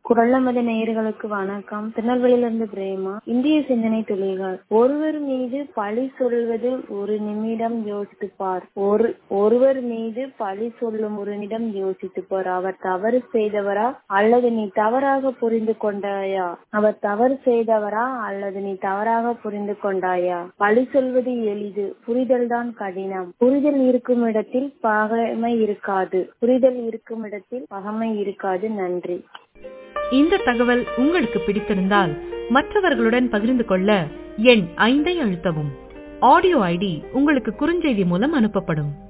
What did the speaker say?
குரல் நமது நேயர்களுக்கு வணக்கம் திருநெல்வேலியிலிருந்து பிரேமா இந்திய சிந்தனை துளிகள் ஒருவர் மீது பழி சொல்வது ஒரு நிமிடம் யோசித்து பார் ஒரு ஒருவர் மீது பழி சொல்லும் ஒரு நிமிடம் யோசித்து பார் அவர் தவறு செய்தவரா அல்லது நீ தவறாக புரிந்து கொண்டாயா அவர் தவறு செய்தவரா அல்லது நீ தவறாக புரிந்து கொண்டாயா பழி சொல்வது எளிது புரிதல் தான் கடினம் புரிதல் இருக்கும் இடத்தில் பகைமை இருக்காது புரிதல் இருக்கும் இடத்தில் பகைமை இருக்காது நன்றி இந்த தகவல் உங்களுக்கு பிடித்திருந்தால் மற்றவர்களுடன் பகிர்ந்து கொள்ள எண் ஐந்தை அழுத்தவும் ஆடியோ ஐடி உங்களுக்கு குறுஞ்செய்தி மூலம் அனுப்பப்படும்